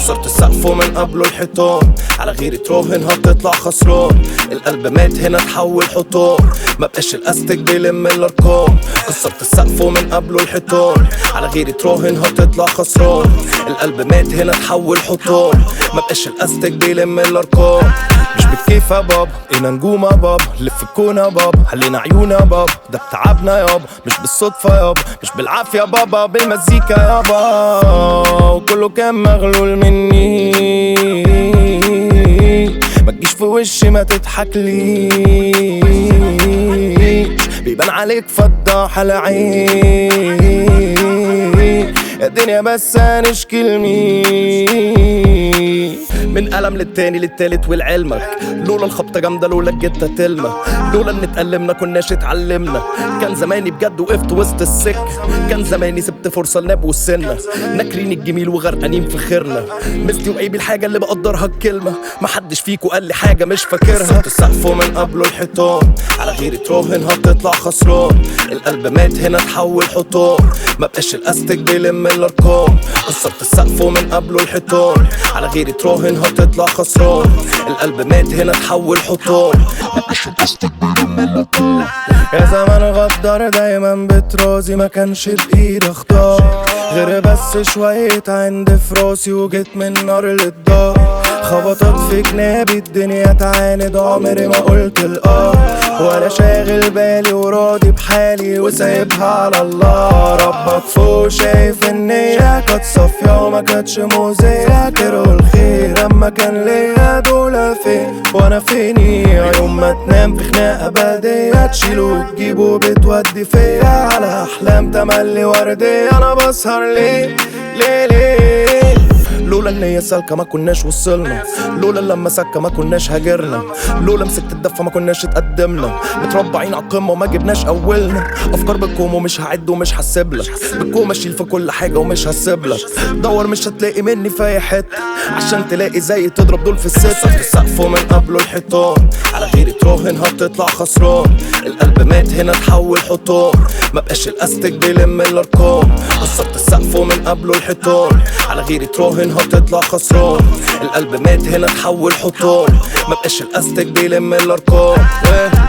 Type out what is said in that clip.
كسرت السقف ومن قبله الحيطان على غيري تراهن هتطلع خسران القلب مات هنا تحول حيطان ما بقاش الاستك بيلم الارقام كسرت السقف ومن قبله الحيطان على غيري تراهن هتطلع خسران القلب مات هنا تحول حيطان ما بقاش الاستك بيلم الارقام مش بالكيف يا بابا اينا نجوم يا بابا لف الكون يا بابا حلينا عيون يا بابا ده بتعبنا يابا مش بالصدفة يابا مش بالعافية بابا بالمزيكا يابا وكله كان مغلول مني ما تجيش في وشي ما تضحكليش بيبان عليك فضاح العين يا دنيا بس هنشكي لمين من قلم للتاني للتالت ولعلمك لولا الخبطة جامدة لولا الجتة تلمة لولا ان اتألمنا كناش اتعلمنا كان زماني بجد وقفت وسط السكة كان زماني سبت فرصة لناب والسنة ناكرين الجميل وغرقانين في خيرنا مثلي وعيبي الحاجة اللي بقدرها الكلمة محدش فيكو قال لي حاجة مش فاكرها كسرت السقف ومن قبله الحيطان على غيري تراهن هتطلع خسران القلب مات هنا تحول حيطان ما بقاش الاستك بيلم الارقام كسرت السقف ومن قبله الحيطان على غيري تراهن هتطلع خسران القلب مات هنا تحول حيطان ما بقاش الاستك بيلم الارقام يا زمان غدار دايما بترازي ما كانش بايدي اختار غير بس شوية عند في راسي وجيت من نار للدار خبطت في جنابي الدنيا تعاند عمري ما قلت الاه ولا شاغل بالي وراضي بحالي وسايبها على الله ربك فوق شايف النية كانت صافية وما كانتش مؤذية كرهوا الخير اما كان ليا دول فين وانا فيني يوم ما تنام في خناقة أبدية تشيله وتجيبه بتودي فيا على أحلام تملي وردية أنا بسهر ليه ليه ليه لولا ان هي سالكة ما كناش وصلنا لولا لما سكة ما كناش هاجرنا لولا مسكت الدفة ما كناش اتقدمنا متربعين على القمة وما جبناش اولنا افكار بالكوم ومش هعد ومش هسيبلك بالكوم اشيل في كل حاجة ومش هسيبلك دور مش هتلاقي مني في اي حتة عشان تلاقي زي تضرب دول في الست في السقف ومن قبله الحيطان على غيري تراهن هتطلع خسران القلب مات هنا تحول حيطان ما بقاش الاستك بيلم الارقام كسرت السقف ومن قبله الحيطان على غيري تراهن هتطلع خسران القلب مات هنا تحول حيطان ما بقاش الاستك بيلم الارقام